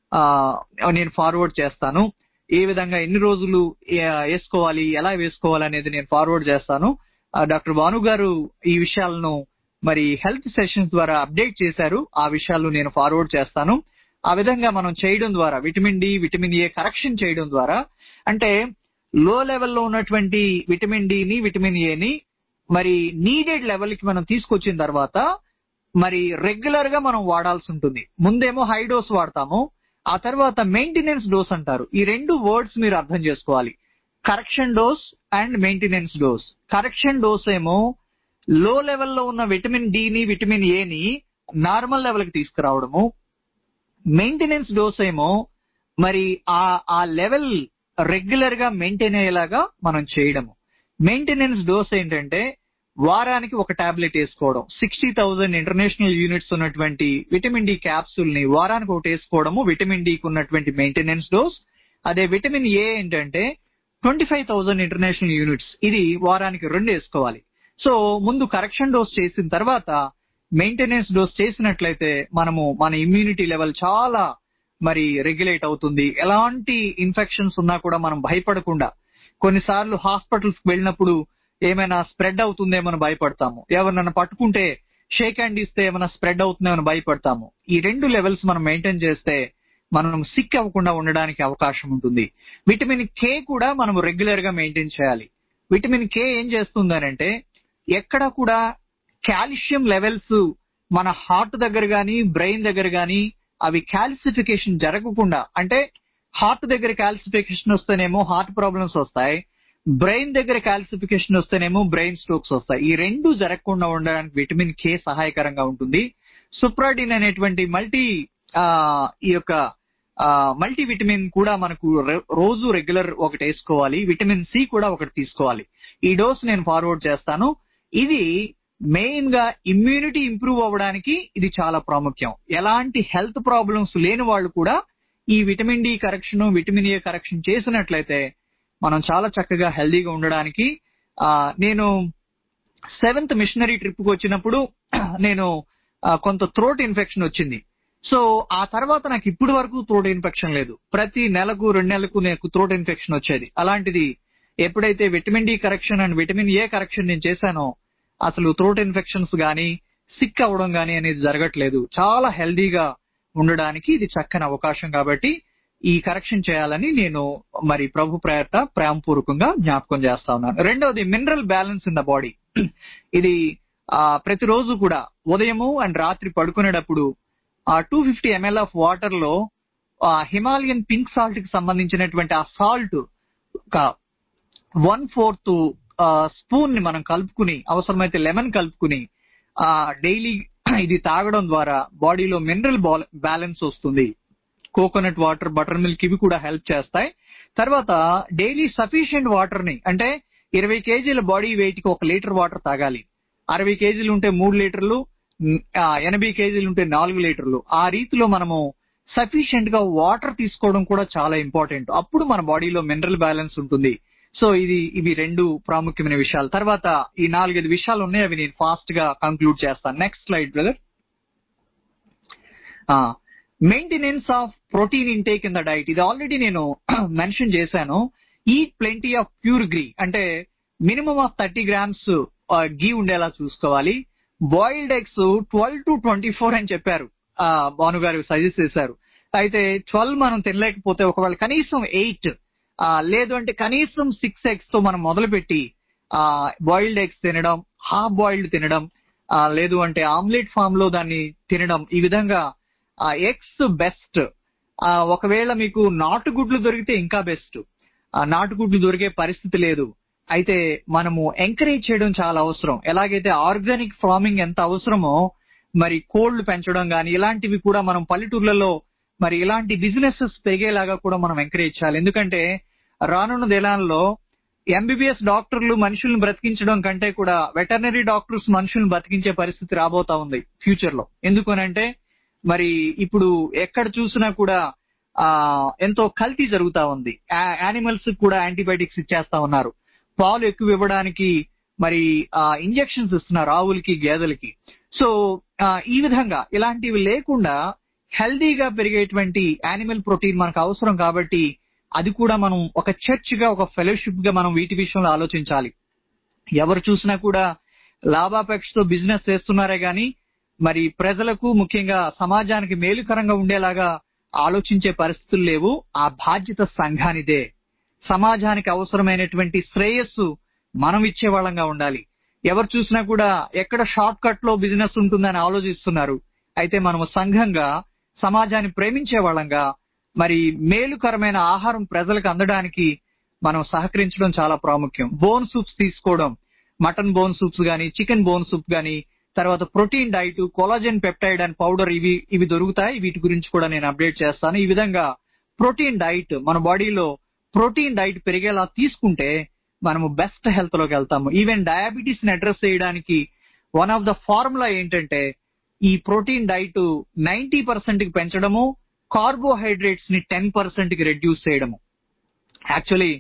నేను ఫార్వర్డ్ చేస్తాను ఏ విధంగా ఎన్ని రోజులు వేసుకోవాలి ఎలా వేసుకోవాలి అనేది నేను ఫార్వర్డ్ చేస్తాను డాక్టర్ భాను గారు ఈ విషయాలను మరి హెల్త్ సెషన్స్ ద్వారా అప్డేట్ చేశారు ఆ విషయాలు నేను ఫార్వర్డ్ చేస్తాను ఆ విధంగా మనం చేయడం ద్వారా vitamin D vitamin A correction చేయడం ద్వారా అంటే లో లెవెల్లో ఉన్నటువంటి విటమిన్ డిని విటమిన్ ఏని మరి నీడెడ్ లెవెల్ కి మనం తీసుకొచ్చిన తర్వాత మరి రెగ్యులర్ గా మనం వాడాల్సి ఉంటుంది ముందేమో హై డోస్ వాడతాము ఆ తర్వాత మెయింటెనెన్స్ డోస్ అంటారు ఈ రెండు వర్డ్స్ మీరు అర్థం చేసుకోవాలి correction dose and maintenance dose correction dose ఏమో లో లెవెల్లో ఉన్న విటమిన్ డిని విటమిన్ ఏని నార్మల్ లెవెల్ కి తీసుకురావడము మెయింటెనెన్స్ డోస్ ఏమో మరి ఆ ఆ లెవెల్ రెగ్యులర్ గా మెయింటైన్ అయ్యేలాగా మనం చేయడము మెయింటెనెన్స్ డోస్ ఏంటంటే వారానికి ఒక టాబ్లెట్ వేసుకోవడం సిక్స్టీ థౌసండ్ ఇంటర్నేషనల్ యూనిట్స్ ఉన్నటువంటి విటమిన్ డి క్యాప్సూల్ ని వారానికి ఒకటి వేసుకోవడము విటమిన్ డికి ఉన్నటువంటి మెయింటెనెన్స్ డోస్ అదే విటమిన్ ఏ ఏంటంటే twenty five thousand international units ఇది వారానికి రెండు వేసుకోవాలి సో ముందు కరెక్షన్ డోస్ చేసిన తర్వాత మెయింటెనెన్స్ డోస్ చేసినట్లయితే మనము మన ఇమ్యూనిటీ లెవెల్ చాలా మరి రెగ్యులేట్ అవుతుంది ఎలాంటి ఇన్ఫెక్షన్స్ ఉన్నా కూడా మనం భయపడకుండా కొన్నిసార్లు హాస్పిటల్స్ వెళ్ళినప్పుడు ఏమైనా స్ప్రెడ్ అవుతుందేమో భయపడతాము ఎవరినైనా పట్టుకుంటే షేక్ హ్యాండ్ ఇస్తే ఏమైనా స్ప్రెడ్ అవుతుందేమో భయపడతాము ఈ రెండు లెవెల్స్ మనం మెయింటైన్ చేస్తే మనం సిక్ అవ్వకుండా ఉండడానికి అవకాశం ఉంటుంది విటమిన్ కే కూడా మనం రెగ్యులర్ గా మెయింటైన్ చేయాలి విటమిన్ కే ఏం చేస్తుందనంటే ఎక్కడ కూడా కాల్షియం లెవెల్స్ మన హార్ట్ దగ్గర గాని బ్రెయిన్ దగ్గర గాని అవి కాల్సిఫికేషన్ జరగకుండా అంటే హార్ట్ దగ్గర కాల్సిఫికేషన్ వస్తేనేమో హార్ట్ ప్రాబ్లమ్స్ వస్తాయి బ్రెయిన్ దగ్గర కాల్సిఫికేషన్ వస్తేనేమో బ్రెయిన్ స్ట్రోక్స్ వస్తాయి ఈ రెండు జరగకుండా ఉండడానికి విటమిన్ కే సహాయకరంగా ఉంటుంది సుప్రాడిన్ అనేటువంటి మల్టీ ఈ యొక్క మల్టీ విటమిన్ కూడా మనకు రోజు రెగ్యులర్ ఒకటి వేసుకోవాలి విటమిన్ సి కూడా ఒకటి తీసుకోవాలి ఈ డోస్ నేను ఫార్వర్డ్ చేస్తాను ఇది మెయిన్ గా ఇమ్యూనిటీ ఇంప్రూవ్ అవ్వడానికి ఇది చాలా ప్రాముఖ్యం ఎలాంటి హెల్త్ ప్రాబ్లమ్స్ లేని వాళ్ళు కూడా ఈ vitamin D correction vitamin A correction చేసినట్లయితే మనం చాలా చక్కగా హెల్దీగా ఉండడానికి నేను సెవెంత్ మిషనరీ ట్రిప్ కు వచ్చినప్పుడు నేను కొంత థ్రోట్ ఇన్ఫెక్షన్ వచ్చింది సో ఆ తర్వాత నాకు ఇప్పటి వరకు థ్రోట్ ఇన్ఫెక్షన్ లేదు ప్రతి నెలకు రెండు నెలలకు నాకు థ్రోట్ ఇన్ఫెక్షన్ వచ్చేది అలాంటిది ఎప్పుడైతే vitamin D correction and vitamin A correction నేను చేశానో అసలు థ్రోట్ ఇన్ఫెక్షన్స్ గానీ సిక్ అవ్వడం గానీ అనేది జరగట్లేదు చాలా హెల్దీగా ఉండడానికి ఇది చక్కని అవకాశం కాబట్టి ఈ కరెక్షన్ చేయాలని నేను మరి ప్రభు ప్రయత్న ప్రేమపూర్వకంగా జ్ఞాపకం చేస్తా ఉన్నాను రెండవది mineral balance in the body ఇది ఆ ప్రతిరోజు కూడా ఉదయము అండ్ రాత్రి పడుకునేటప్పుడు ఆ two fifty ML of water లో ఆ హిమాలయన్ పింక్ సాల్ట్ కి సంబంధించినటువంటి ఆ సాల్ట్ ఒక వన్ ఫోర్త్ స్పూన్ ని మనం కలుపుకుని అవసరమైతే లెమన్ కలుపుకుని ఆ డైలీ ఇది తాగడం ద్వారా బాడీలో మినరల్ బ్యాలెన్స్ వస్తుంది కోకోనట్ వాటర్ బటర్ మిల్క్ ఇవి కూడా హెల్ప్ చేస్తాయి తర్వాత డైలీ సఫిషియెంట్ వాటర్ ని అంటే ఇరవై కేజీల బాడీ వెయిట్ కి ఒక లీటర్ వాటర్ తాగాలి అరవై కేజీలు ఉంటే మూడు లీటర్లు ఎనభై కేజీలు ఉంటే నాలుగు లీటర్లు ఆ రీతిలో మనము సఫిషియెంట్ గా వాటర్ తీసుకోవడం కూడా చాలా ఇంపార్టెంట్ అప్పుడు మన బాడీలో మినరల్ బ్యాలెన్స్ ఉంటుంది సో ఇది ఇవి రెండు ప్రాముఖ్యమైన విషయాలు తర్వాత ఈ నాలుగైదు విషయాలు ఉన్నాయి అవి నేను ఫాస్ట్ గా కంక్లూడ్ చేస్తాను next slide brother maintenance of protein intake in the diet ఇది ఆల్రెడీ నేను మెన్షన్ చేశాను ఈట్ ప్లెంటీ ఆఫ్ ప్యూర్ గ్రీ అంటే minimum of thirty grams ghee ఉండేలా చూసుకోవాలి boiled eggs twelve to twenty four అని చెప్పారు ఆ, భాను గారు సజెస్ట్ చేశారు అయితే ట్వెల్వ్ మనం తినలేకపోతే ఒకవేళ కనీసం ఎయిట్ లేదు అంటే కనీసం సిక్స్ ఎగ్స్ తో మనం మొదలుపెట్టి బాయిల్డ్ ఎగ్స్ తినడం హాఫ్ బాయిల్డ్ తినడం ఆ, లేదు అంటే ఆమ్లెట్ ఫామ్ లో దాన్ని తినడం ఈ విధంగా ఎగ్స్ బెస్ట్ ఒకవేళ మీకు నాటుగుడ్లు దొరికితే ఇంకా బెస్ట్ నాటుగుడ్లు దొరికే పరిస్థితి లేదు అయితే మనము ఎంకరేజ్ చేయడం చాలా అవసరం ఎలాగైతే ఆర్గానిక్ ఫార్మింగ్ ఎంత అవసరమో మరి కోళ్లు పెంచడం గాని ఇలాంటివి కూడా మనం పల్లెటూర్లలో మరి ఇలాంటి బిజినెసెస్ పెరిగేలాగా కూడా మనం ఎంకరేజ్ చేయాలి ఎందుకంటే రానున్న దినాల్లో ఎంబీబీఎస్ డాక్టర్లు మనుషుల్ని బ్రతికించడం కంటే కూడా వెటర్నరీ డాక్టర్స్ మనుషుల్ని బ్రతికించే పరిస్థితి రాబోతా ఉంది ఫ్యూచర్ లో ఎందుకనంటే మరి ఇప్పుడు ఎక్కడ చూసినా కూడా ఆ ఎంతో కల్తీ జరుగుతా ఉంది యానిమల్స్ కూడా యాంటీబయాటిక్స్ ఇచ్చేస్తా ఉన్నారు పాలు ఎక్కువ ఇవ్వడానికి మరి ఇంజెక్షన్స్ ఇస్తున్నారు ఆవులకి గేదెలకి సో ఆ, ఈ విధంగా ఇలాంటివి లేకుండా హెల్దీగా పెరిగేటువంటి యానిమల్ ప్రోటీన్ మనకు అవసరం కాబట్టి అది కూడా మనం ఒక చర్చ్ గా ఒక ఫెలోషిప్ గా మనం వీటి విషయంలో ఆలోచించాలి ఎవరు చూసినా కూడా లాభాపేక్షతో బిజినెస్ చేస్తున్నారే గాని మరి ప్రజలకు ముఖ్యంగా సమాజానికి మేలుకరంగా ఉండేలాగా ఆలోచించే పరిస్థితులు లేవు ఆ బాధ్యత సంఘానిదే సమాజానికి అవసరమైనటువంటి శ్రేయస్సు మనం ఇచ్చే వాళ్ళంగా ఉండాలి ఎవరు చూసినా కూడా ఎక్కడ షార్ట్ కట్ లో బిజినెస్ ఉంటుందని ఆలోచిస్తున్నారు అయితే మనము సంఘంగా సమాజాన్ని ప్రేమించే వాళ్ళంగా మరి మేలుకరమైన ఆహారం ప్రజలకు అందడానికి మనం సహకరించడం చాలా ప్రాముఖ్యం బోన్ సూప్స్ తీసుకోవడం మటన్ బోన్ సూప్స్ గానీ చికెన్ బోన్ సూప్ గానీ తర్వాత protein diet collagen peptide and powder ఇవి ఇవి దొరుకుతాయి వీటి గురించి కూడా నేను అప్డేట్ చేస్తాను ఈ విధంగా ప్రోటీన్ డైట్ మన బాడీలో ప్రోటీన్ డైట్ పెరిగేలా తీసుకుంటే మనము బెస్ట్ హెల్త్ లోకి వెళ్తాము ఈవెన్ డయాబెటీస్ ని అడ్రస్ చేయడానికి వన్ ఆఫ్ ద ఫార్ములా ఏంటంటే ఈ ప్రోటీన్ డైట్ నైన్టీ పర్సెంట్ కి పెంచడము కార్బోహైడ్రేట్స్ ని టెన్ పర్సెంట్ కి రెడ్యూస్ చేయడము యాక్చువల్లీ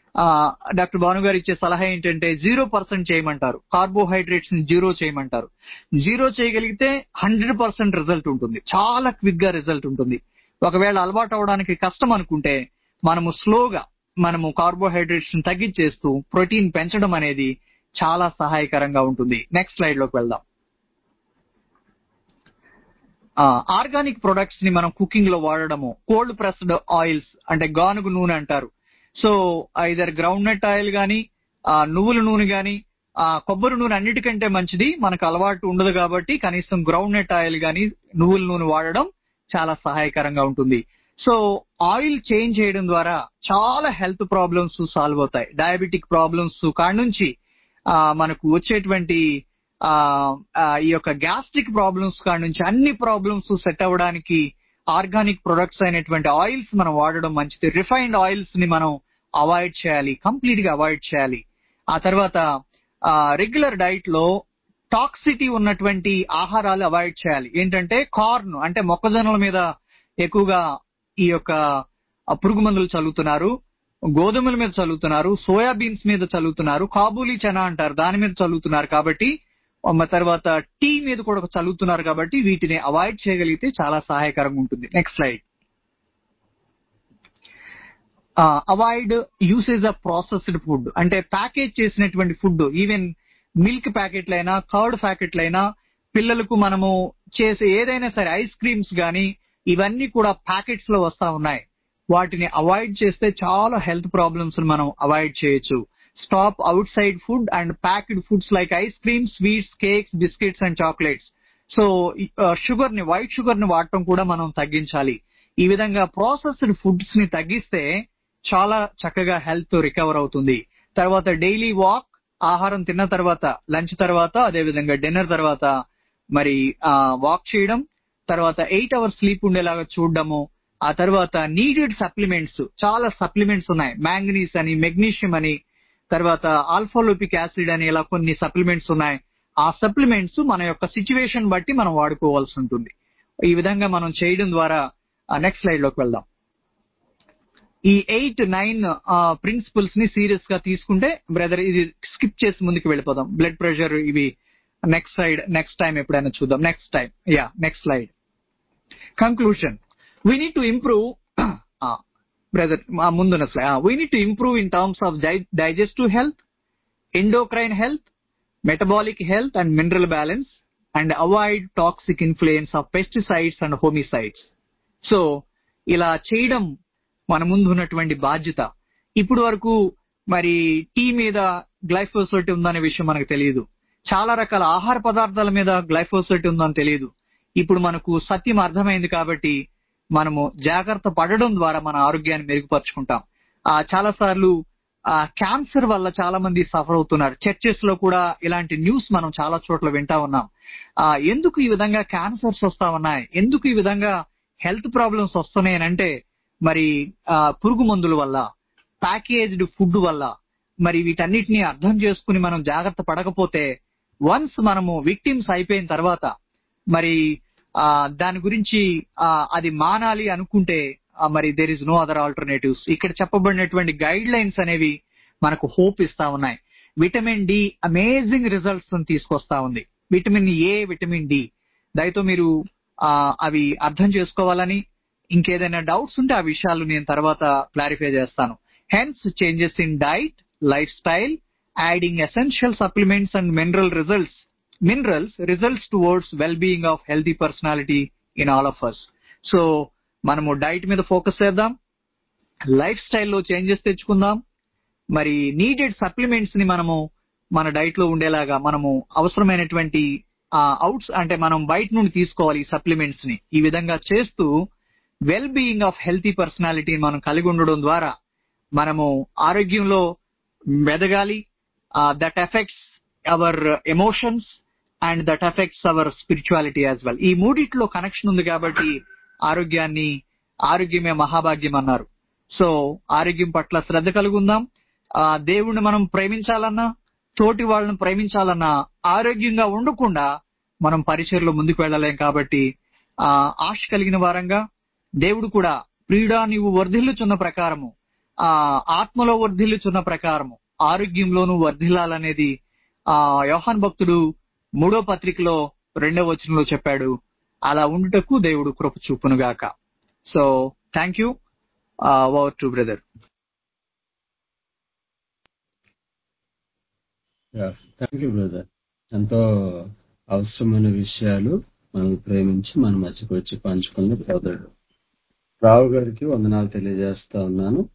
డాక్టర్ భాను గారు ఇచ్చే సలహా ఏంటంటే జీరో పర్సెంట్ చేయమంటారు కార్బోహైడ్రేట్స్ ని జీరో చేయమంటారు జీరో చేయగలిగితే హండ్రెడ్ పర్సెంట్ రిజల్ట్ ఉంటుంది చాలా క్విక్ గా రిజల్ట్ ఉంటుంది ఒకవేళ అలవాటు అవడానికి కష్టం అనుకుంటే మనము స్లోగా మనము కార్బోహైడ్రేట్స్ ని తగ్గించేస్తూ ప్రోటీన్ పెంచడం అనేది చాలా సహాయకరంగా ఉంటుంది నెక్స్ట్ స్లైడ్ లోకి వెళ్దాం ఆర్గానిక్ ప్రొడక్ట్స్ ని మనం కుకింగ్ లో వాడడము కోల్డ్ ప్రెస్డ్ ఆయిల్స్ అంటే గానుగు నూనె అంటారు so either groundnut oil గాని ఆ, నువ్వుల నూనె గాని ఆ, కొబ్బరి నూనె అన్నిటికంటే మంచిది మనకు అలవాటు ఉండదు కాబట్టి కనీసం గ్రౌండ్ నట్ ఆయిల్ గాని నువ్వుల నూనె వాడడం చాలా సహాయకరంగా ఉంటుంది సో ఆయిల్ చేంజ్ చేయడం ద్వారా చాలా హెల్త్ ప్రాబ్లమ్స్ సాల్వ్ అవుతాయి డయాబెటిక్ ప్రాబ్లమ్స్ కాడ నుంచి ఆ, మనకు వచ్చేటువంటి ఆ, ఆ, ఈ యొక్క గ్యాస్ట్రిక్ ప్రాబ్లమ్స్ కాడ నుంచి అన్ని ప్రాబ్లమ్స్ సెట్ అవ్వడానికి ఆర్గానిక్ ప్రొడక్ట్స్ అయినటువంటి ఆయిల్స్ మనం వాడడం మంచిది రిఫైన్డ్ ఆయిల్స్ ని మనం అవాయిడ్ చేయాలి కంప్లీట్ గా అవాయిడ్ చేయాలి ఆ తర్వాత రెగ్యులర్ డైట్ లో టాక్సిటీ ఉన్నటువంటి ఆహారాలు అవాయిడ్ చేయాలి ఏంటంటే కార్న్ అంటే మొక్కజొన్నల మీద ఎక్కువగా ఈ యొక్క ఆ, పురుగు మందులు చల్లుతున్నారు గోధుమల మీద చల్లుతున్నారు సోయాబీన్స్ మీద చల్లుతున్నారు కాబూలీ చనా అంటారు దాని మీద చల్లుతున్నారు కాబట్టి మ తర్వాత టీ మీద కూడా చల్లుతున్నారు కాబట్టి వీటిని అవాయిడ్ చేయగలిగితే చాలా సహాయకరంగా ఉంటుంది next slide avoid usage of processed food అంటే ప్యాకేజ్ చేసినటువంటి ఫుడ్ ఈవెన్ మిల్క్ ప్యాకెట్లైనా కర్డ్ ప్యాకెట్లైనా పిల్లలకు మనము చేసే ఏదైనా సరే ఐస్ క్రీమ్స్ గానీ ఇవన్నీ కూడా ప్యాకెట్స్ లో వస్తా ఉన్నాయి వాటిని అవాయిడ్ చేస్తే చాలా హెల్త్ ప్రాబ్లమ్స్ మనం అవాయిడ్ చేయొచ్చు stop outside food and packed foods like ice cream sweets cakes biscuits and chocolates so sugar ని వైట్ షుగర్ ని వాడటం కూడా మనం తగ్గించాలి ఈ విధంగా ప్రాసెస్డ్ ఫుడ్స్ ని తగ్గిస్తే చాలా చక్కగా హెల్త్ రికవర్ అవుతుంది తర్వాత డైలీ వాక్ ఆహారం తిన్న తర్వాత లంచ్ తర్వాత అదే విధంగా డిన్నర్ తర్వాత మరి వాక్ చేయడం తర్వాత ఎయిట్ అవర్స్ స్లీప్ ఉండేలాగా చూడడము ఆ తర్వాత నీడెడ్ సప్లిమెంట్స్ చాలా సప్లిమెంట్స్ ఉన్నాయి మ్యాంగనీస్ అని మెగ్నీషియం అని తర్వాత ఆల్ఫాలోపిక్ యాసిడ్ అని ఇలా కొన్ని సప్లిమెంట్స్ ఉన్నాయి ఆ సప్లిమెంట్స్ మన యొక్క సిచ్యువేషన్ బట్టి మనం వాడుకోవాల్సి ఉంటుంది ఈ విధంగా మనం చేయడం ద్వారా నెక్స్ట్ స్లైడ్ లోకి వెళ్దాం ఈ ఎయిట్ నైన్ ప్రిన్సిపల్స్ ని సీరియస్ గా తీసుకుంటే బ్రదర్ ఇది స్కిప్ చేసి ముందుకు వెళ్ళిపోదాం బ్లడ్ ప్రెషర్ ఇవి నెక్స్ట్ సైడ్ నెక్స్ట్ టైం ఎప్పుడైనా చూద్దాం next time yeah next slide conclusion we need to improve brother ముందున్న slide we need to improve in terms of digestive health endocrine health metabolic health and mineral balance and avoid toxic influence of pesticides and homicides so ఇలా చేయడం మన ముందు ఉన్నటువంటి బాధ్యత ఇప్పుడు వరకు మరి టీ మీద గ్లైఫోసైట్ ఉందనే విషయం మనకు తెలియదు చాలా రకాల ఆహార పదార్థాల మీద గ్లైఫోసైట్ ఉందని తెలియదు ఇప్పుడు మనకు సత్యం అర్థమైంది కాబట్టి మనము జాగ్రత్త పడడం ద్వారా మన ఆరోగ్యాన్ని మెరుగుపరుచుకుంటాం ఆ చాలా సార్లు ఆ క్యాన్సర్ వల్ల చాలా మంది సఫర్ అవుతున్నారు చర్చెస్ లో కూడా ఇలాంటి న్యూస్ మనం చాలా చోట్ల వింటా ఉన్నాం ఆ ఎందుకు ఈ విధంగా క్యాన్సర్స్ వస్తా ఉన్నాయి ఎందుకు ఈ విధంగా హెల్త్ ప్రాబ్లమ్స్ వస్తున్నాయి అంటే మరి ఆ పురుగు మందుల వల్ల ప్యాకేజ్డ్ ఫుడ్ వల్ల మరి వీటన్నిటిని అర్థం చేసుకుని మనం జాగ్రత్త పడకపోతే వన్స్ మనము విక్టిమ్స్ అయిపోయిన తర్వాత మరి ఆ దాని గురించి ఆ అది మానాలి అనుకుంటే ఆ, మరి there is no other alternatives ఇక్కడ చెప్పబడినటువంటి గైడ్ లైన్స్ అనేవి మనకు హోప్ ఇస్తా ఉన్నాయి విటమిన్ డి అమేజింగ్ రిజల్ట్స్ తీసుకొస్తా ఉంది విటమిన్ ఏ విటమిన్ డి దయతో మీరు ఆ, అవి అర్థం చేసుకోవాలని ఇంకేదైనా డౌట్స్ ఉంటే ఆ విషయాలు నేను తర్వాత క్లారిఫై చేస్తాను hence changes in diet lifestyle adding essential supplements and mineral results minerals results towards well being of healthy personality in all of us so మనము డైట్ మీద ఫోకస్ చేద్దాం లైఫ్ స్టైల్లో చేంజెస్ తెచ్చుకుందాం మరి నీడెడ్ సప్లిమెంట్స్ ని మనము మన డైట్ లో ఉండేలాగా మనము అవసరమైనటువంటి అవుట్స్ అంటే మనం బయట నుండి తీసుకోవాలి ఈ సప్లిమెంట్స్ ని ఈ విధంగా చేస్తూ వెల్ బీయింగ్ ఆఫ్ హెల్తీ పర్సనాలిటీని మనం కలిగి ఉండడం ద్వారా మనము ఆరోగ్యంలో మెదగాలి that effects our emotions and that effects our spirituality as well ఈ మూడిట్లో కనెక్షన్ ఉంది కాబట్టి ఆరోగ్యాన్ని ఆరోగ్యమే మహాభాగ్యం అన్నారు సో ఆరోగ్యం పట్ల శ్రద్ధ కలుగుందాం ఆ దేవుణ్ణి మనం ప్రేమించాలన్నా తోటి వాళ్ళని ప్రేమించాలన్నా ఆరోగ్యంగా ఉండకుండా మనం పరిచయలో ముందుకు వెళ్ళలేం కాబట్టి ఆ ఆశ కలిగిన వారంగా దేవుడు కూడా ప్రియుడా నీవు వర్ధిల్లుచున్న ప్రకారము ఆ ఆత్మలో వర్ధిల్లుచున్న ప్రకారము ఆరోగ్యంలోనూ వర్ధిల్లాలనేది ఆ యోహాన్ భక్తుడు మూడో పత్రికలో రెండో వచనంలో చెప్పాడు అలా ఉండుటకు దేవుడు కృప చూపునుగాక so thank you over to brother thank you brother ఎంతో అవసరమైన విషయాలు మనం ప్రేమించి మన మధ్యకు వచ్చి పంచుకున్న బ్రదర్ రావు గారికి వందనాలు తెలియజేస్తా ఉన్నాను